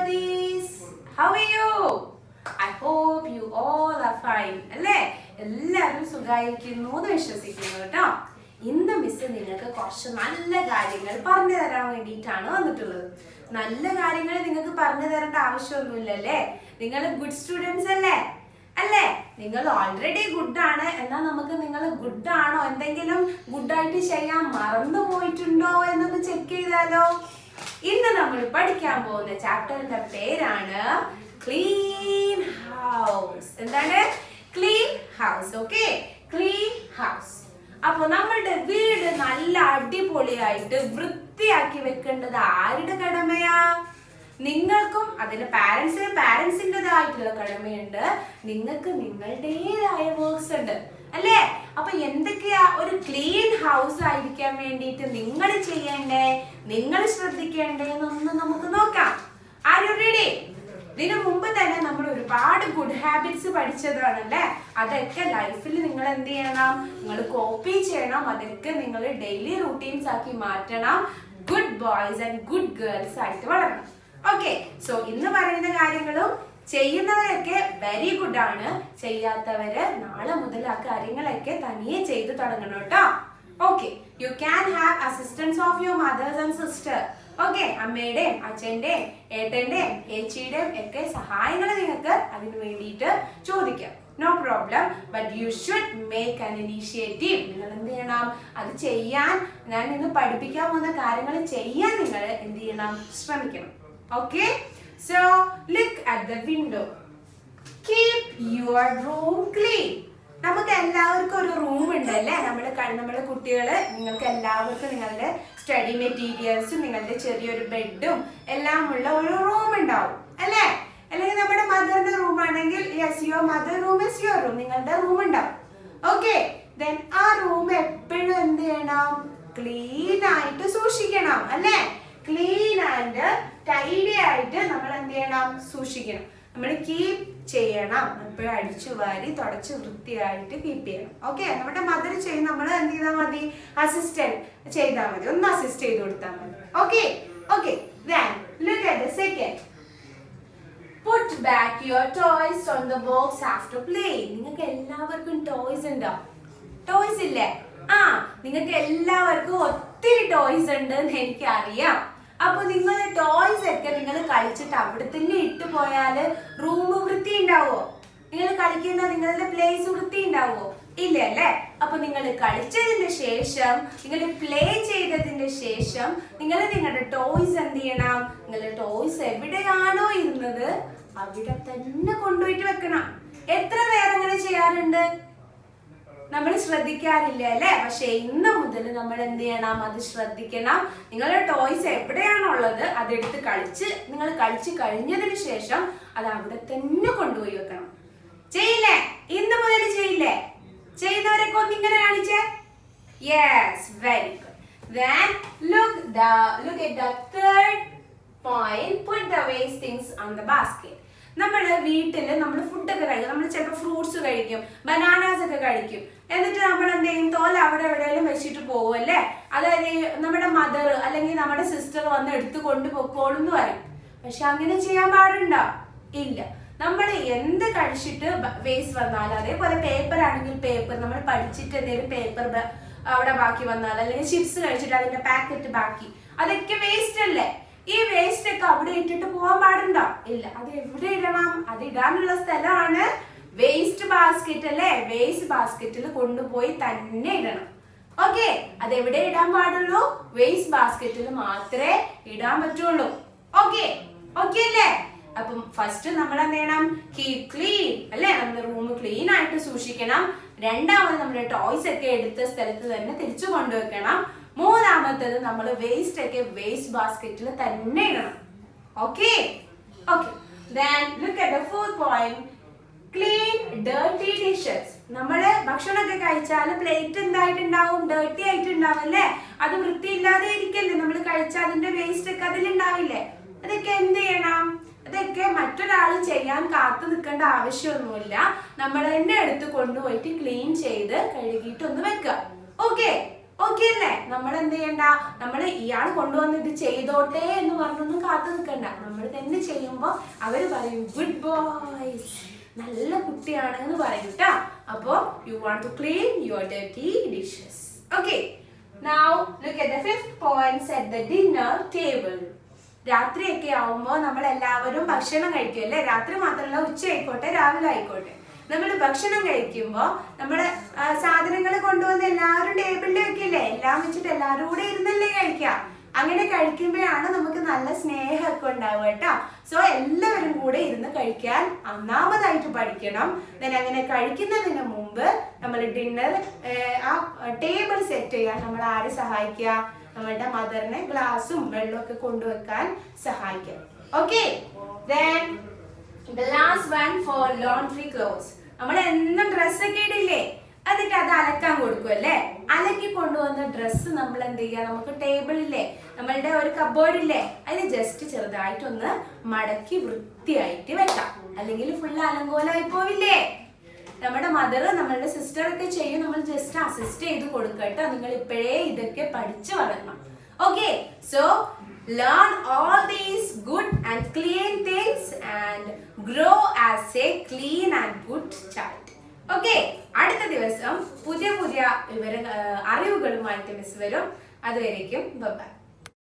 buddies. How are you? I hope you all are fine. അല്ലേ എല്ലാവരും സുഖമായിരിക്കുന്നു എന്ന് വിശ്വസിക്കുന്നു കേട്ടോ ഇന്ന് മിസ് നിങ്ങൾക്ക് കുറച്ച് നല്ല കാര്യങ്ങൾ പറഞ്ഞു തരാൻ വേണ്ടിയിട്ടാണ് വന്നിട്ടുള്ളത് നല്ല കാര്യങ്ങൾ നിങ്ങൾക്ക് പറഞ്ഞു തരേണ്ട ആവശ്യമൊന്നുമില്ലല്ലേ നിങ്ങൾ ഗുഡ് സ്റ്റുഡൻസ് അല്ലേ അല്ലേ നിങ്ങൾ ഓൾറെഡി ഗുഡ് ആണ് എന്നാൽ നമുക്ക് നിങ്ങൾ ഗുഡ് ആണോ എന്തെങ്കിലും ഗുഡായിട്ട് ചെയ്യാൻ മറന്നു പോയിട്ടുണ്ടോ എന്നൊന്ന് ചെക്ക് ചെയ്താലോ ഇന്ന് നമ്മൾ പഠിക്കാൻ പോകുന്ന ചാപ്റ്ററിന്റെ പേരാണ് ക്ലീൻ ഹൗസ് എന്താണ് clean house okay clean house അപ്പൊ നമ്മളുടെ വീട് നല്ല അടിപൊളിയായിട്ട് വൃത്തിയാക്കി വെക്കേണ്ടത് ആരുടെ കടമയാ നിങ്ങൾക്കും അതിന് പാരന്റ്സിന് പാരന്റ്സിൻ്റെതായിട്ടുള്ള കടമയുണ്ട് നിങ്ങൾക്ക് നിങ്ങളുടേതായ വർക്ക്സ് ഉണ്ട് അല്ലേ അപ്പൊ എന്തൊക്കെയാ ഒരു ക്ലീൻ ഹൗസ് ആയിരിക്കാൻ വേണ്ടിയിട്ട് നിങ്ങൾ ചെയ്യേണ്ടേ നിങ്ങൾ ശ്രദ്ധിക്കേണ്ടേ എന്നൊന്ന് നമുക്ക് നോക്കാം ആര് റെഡി ഇതിനു മുമ്പ് തന്നെ നമ്മൾ ഒരുപാട് ഗുഡ് ഹാബിറ്റ്സ് പഠിച്ചതാണല്ലേ അതൊക്കെ ലൈഫിൽ നിങ്ങൾ എന്ത് ചെയ്യണം നിങ്ങൾ കോപ്പി ചെയ്യണം അതൊക്കെ നിങ്ങൾ ഡെയിലി റൂട്ടീൻസ് ആക്കി മാറ്റണം good boys and good girls ആയിട്ട് വളരണം ഓക്കെ സോ ഇന്ന് പറയുന്ന കാര്യങ്ങളും ചെയ്യുന്നവരൊക്കെ വെരി ഗുഡ് ആണ് ചെയ്യാത്തവര് നാളെ മുതൽ ആ കാര്യങ്ങളൊക്കെ തനിയെ ചെയ്തു തുടങ്ങണം കേട്ടോ okay you can have assistance of your mothers and sister okay അമ്മയുടെയും അച്ഛന്റെയും ഏട്ടന്റെയും ഏച്ചിയുടെയും ഒക്കെ സഹായങ്ങൾ നിങ്ങൾക്ക് അതിന് വേണ്ടിയിട്ട് ചോദിക്കാം no problem but you should make an initiative നിങ്ങൾ എന്ത് ചെയ്യണം അത് ചെയ്യാൻ ഞാൻ ഇന്ന് പഠിപ്പിക്കാൻ പോകുന്ന കാര്യങ്ങൾ ചെയ്യാൻ നിങ്ങൾ എന്ത് ചെയ്യണം ശ്രമിക്കണം okay so look at the window keep your room clean നമുക്ക് എല്ലാവർക്കും ഒരു റൂം ഉണ്ട് അല്ലേ നമ്മുടെ നമ്മുടെ കുട്ടികള് നിങ്ങൾക്ക് എല്ലാവർക്കും നിങ്ങളുടെ സ്റ്റഡി മെറ്റീരിയൽസും നിങ്ങളുടെ ചെറിയൊരു ബെഡും എല്ലാം ഉള്ള ഒരു റൂം ഉണ്ടാവും അല്ലേ അല്ലെങ്കിൽ നമ്മുടെ മദറിന്റെ റൂം ആണെങ്കിൽ yes your mother room is your room നിങ്ങളുടെ റൂം ഉണ്ടാവും ഓക്കെ ദെൻ ആ റൂം എപ്പോഴും എന്ത് ചെയ്യണം ക്ലീൻ ആയിട്ട് സൂക്ഷിക്കണം അല്ലേ ക്ലീൻ ആൻഡ് ടൈഡി ആയിട്ട് നമ്മൾ എന്ത് ചെയ്യണം സൂക്ഷിക്കണം നമ്മൾ കീപ് ചെയ്യണം എപ്പോഴും അടിച്ചു വാരി തുടച്ച് വൃത്തിയായിട്ട് കീപ്പ് ചെയ്യണം ഓക്കെ നമ്മുടെ മദർ ചെയ്യും നമ്മൾ എന്ത് ചെയ്താൽ മതി അസിസ്റ്റന്റ് ചെയ്താൽ മതി ഒന്ന് അസിസ്റ്റ് ചെയ്ത് കൊടുത്താൽ മതി okay okay look at the second put back your toys on the box after play നിങ്ങൾക്ക് എല്ലാവർക്കും ടോയ്സ് ഉണ്ടോ ടോയ്സ് ഇല്ലേ ആ നിങ്ങൾക്ക് എല്ലാവർക്കും ഒത്തിരി ടോയ്സ് ഉണ്ട് എന്ന് എനിക്ക് അറിയാം അപ്പൊ നിങ്ങൾ ടോയ്സ് ഒക്കെ നിങ്ങൾ കളിച്ചിട്ട് അവിടെ തന്നെ ഇട്ട് പോയാല് റൂം വൃത്തി ഉണ്ടാവോ നിങ്ങൾ കളിക്കുന്ന നിങ്ങളുടെ പ്ലേസ് വൃത്തി ഉണ്ടാവോ ഇല്ല അല്ലേ അപ്പൊ നിങ്ങൾ കളിച്ചതിന് ശേഷം നിങ്ങൾ പ്ലേ ചെയ്തതിന് ശേഷം നിങ്ങൾ നിങ്ങളുടെ ടോയ്സ് എന്ത് ചെയ്യണം നിങ്ങളുടെ ടോയ്സ് എവിടെയാണോ ഇരുന്നത് അവിടെ തന്നെ കൊണ്ടുപോയിട്ട് വെക്കണം എത്ര പേർ അങ്ങനെ ചെയ്യാറുണ്ട് നമ്മൾ ശ്രദ്ധിക്കാറില്ല അല്ലേ പക്ഷെ ഇന്ന് മുതൽ നമ്മൾ എന്ത് ചെയ്യണം അത് ശ്രദ്ധിക്കണം നിങ്ങളുടെ ടോയ്സ് എവിടെയാണുള്ളത് അതെടുത്ത് കളിച്ച് നിങ്ങൾ കളിച്ച് കഴിഞ്ഞതിന് ശേഷം അത് അവിടെ തന്നെ കൊണ്ടുപോയി വെക്കണം ചെയ്യില്ലേ ഇന്ന് മുതൽ ചെയ്യില്ലേ ചെയ്യുന്നവരൊക്കെ ഒന്ന് ഇങ്ങനെ കാണിച്ചേ yes very good then look the look at the third point put the waste things on the basket നമ്മൾ വീട്ടിൽ നമ്മൾ ഫുഡൊക്കെ കഴിക്കും നമ്മൾ ചിലപ്പോൾ ഫ്രൂട്ട്സ് കഴിക്കും ബനാനാസ് ഒക്കെ കഴിക്കും എന്നിട്ട് നമ്മൾ എന്ത് ചെയ്യും തോൽ അവിടെ എവിടെയെങ്കിലും വെച്ചിട്ട് പോകും അല്ലേ അതായത് നമ്മുടെ മദർ അല്ലെങ്കിൽ നമ്മുടെ സിസ്റ്റർ വന്ന് എടുത്ത് കൊണ്ടുപോയിക്കോളും എന്ന് പറയും പക്ഷെ അങ്ങനെ ചെയ്യാൻ പാടുണ്ടോ ഇല്ല നമ്മൾ എന്ത് കഴിച്ചിട്ട് വേസ്റ്റ് വന്നാലും അതേപോലെ പേപ്പർ ആണെങ്കിൽ പേപ്പർ നമ്മൾ പഠിച്ചിട്ട് എന്തെങ്കിലും പേപ്പർ അവിടെ ബാക്കി വന്നാൽ അല്ലെങ്കിൽ ചിപ്സ് കഴിച്ചിട്ട് അതിന്റെ പാക്കറ്റ് ബാക്കി അതൊക്കെ വേസ്റ്റ് അല്ലേ ഈ വേസ്റ്റ് ഒക്കെ അവിടെ ഇട്ടിട്ട് പോകാൻ പാടുണ്ടോ ഇല്ല അത് എവിടെ ഇടണം അത് ഇടാനുള്ള സ്ഥലമാണ് വേസ്റ്റ് ബാസ്ക്കറ്റ് അല്ലേ വേസ്റ്റ് ബാസ്ക്കറ്റിൽ കൊണ്ടുപോയി തന്നെ ഇടണം ഓക്കെ അത് എവിടെ ഇടാൻ പാടുള്ളൂ വേസ്റ്റ് ബാസ്ക്കറ്റിൽ മാത്രമേ ഇടാൻ പറ്റുള്ളൂ ഓക്കെ ഓക്കെ അല്ലേ അപ്പം ഫസ്റ്റ് നമ്മൾ എന്ത് ചെയ്യണം കീപ് ക്ലീൻ അല്ലേ നമ്മുടെ റൂം ക്ലീൻ ആയിട്ട് സൂക്ഷിക്കണം രണ്ടാമത് നമ്മുടെ ടോയ്സ് ഒക്കെ എടുത്ത സ്ഥലത്ത് തന്നെ തിരിച്ചു കൊണ്ടുവെക്കണം മൂന്നാമത്തത് നമ്മൾ വേസ്റ്റ് ഒക്കെ വേസ്റ്റ് ബാസ്ക്കറ്റിൽ തന്നെ ഇടണം okay okay then look at the fourth point clean dirty dishes നമ്മള് ഭക്ഷണമൊക്കെ കഴിച്ചാൽ പ്ലേറ്റ് എന്തായിട്ടുണ്ടാവും ഡേർട്ടി ആയിട്ടുണ്ടാവും അല്ലേ അത് വൃത്തിയില്ലാതെ ഇരിക്കല്ലേ നമ്മൾ കഴിച്ചാൽ അതിന്റെ വേസ്റ്റ് ഒക്കെ അതിലുണ്ടാവില്ലേ അതൊക്കെ എന്ത് ചെയ്യണം അതൊക്കെ മറ്റൊരാൾ ചെയ്യാൻ കാത്തു നിൽക്കേണ്ട ആവശ്യമൊന്നുമില്ല നമ്മൾ തന്നെ എടുത്ത് കൊണ്ടുപോയിട്ട് ക്ലീൻ ചെയ്ത് കഴുകിയിട്ട് ഒന്ന് വെക്കുക ഓക്കെ ഓക്കെ അല്ലേ നമ്മൾ എന്ത് ചെയ്യണ്ട നമ്മൾ ഇയാൾ കൊണ്ടുവന്ന് ഇത് ചെയ്തോട്ടെ എന്ന് പറഞ്ഞൊന്നും കാത്തു നിൽക്കണ്ട നമ്മൾ തന്നെ ചെയ്യുമ്പോൾ അവർ പറയും ഗുഡ് ബോയ്സ് നല്ല കുട്ടിയാണ് എന്ന് പറയും കേട്ടോ അപ്പോൾ you want to clean your dirty dishes okay now look at the fifth points at the dinner table രാത്രിയൊക്കെ ആവുമ്പോൾ നമ്മൾ എല്ലാവരും ഭക്ഷണം കഴിക്കും അല്ലേ രാത്രി മാത്രമല്ല ഉച്ച ആയിക്കോട്ടെ രാവിലെ ആയിക്കോട്ടെ നമ്മൾ ഭക്ഷണം കഴിക്കുമ്പോൾ നമ്മൾ സാധനങ്ങൾ കൊണ്ടുവന്ന് എല്ലാവരും ടേബിളിൽ വെക്കില്ലേ എല്ലാം വെച്ചിട്ട് എല്ലാവരും കൂടെ ഇരുന്നല്ലേ കഴിക്കുക അങ്ങനെ കഴിക്കുമ്പോഴാണ് നമുക്ക് നല്ല സ്നേഹമൊക്കെ ഉണ്ടാവുക കേട്ടോ സോ എല്ലാവരും കൂടെ ഇരുന്ന് കഴിക്കാൻ ഒന്നാമതായിട്ട് പഠിക്കണം then അങ്ങനെ കഴിക്കുന്നതിന് മുമ്പ് നമ്മൾ ഡിന്നർ ആ ടേബിൾ സെറ്റ് ചെയ്യാൻ നമ്മൾ ആരെ സഹായിക്കുക നമ്മളുടെ മദറിനെ ഗ്ലാസും വെള്ളമൊക്കെ കൊണ്ടുവെക്കാൻ സഹായിക്കും okay then the last one for laundry clothes നമ്മൾ എന്നും ഡ്രസ്സൊക്കെ ഇടില്ലേ എന്നിട്ട് അത് അലക്കാൻ കൊടുക്കും അല്ലേ അലക്കി കൊണ്ടുവന്ന ഡ്രസ്സ് നമ്മൾ എന്ത് ചെയ്യുക നമുക്ക് ടേബിളില്ലേ നമ്മളുടെ ഒരു കബോർഡ് ഇല്ലേ അതിന് ജസ്റ്റ് ചെറുതായിട്ടൊന്ന് മടക്കി വൃത്തിയായിട്ട് വെക്കാം അല്ലെങ്കിൽ ഫുള്ള് അലങ്കോലായി പോവില്ലേ നമ്മുടെ മദർ നമ്മളുടെ സിസ്റ്റർ ഒക്കെ ചെയ്യും നമ്മൾ ജസ്റ്റ് അസിസ്റ്റ് ചെയ്ത് കൊടുക്കട്ടോ നിങ്ങൾ ഇപ്പോഴേ ഇതൊക്കെ പഠിച്ചു വളരണം okay so learn all these good and clean things and grow as a clean and good child okay അടുത്ത ദിവസം പുതിയ പുതിയ വിവര അറിവുകളുമായിട്ട് മിസ് വരും അതുവരേക്കും ബൈ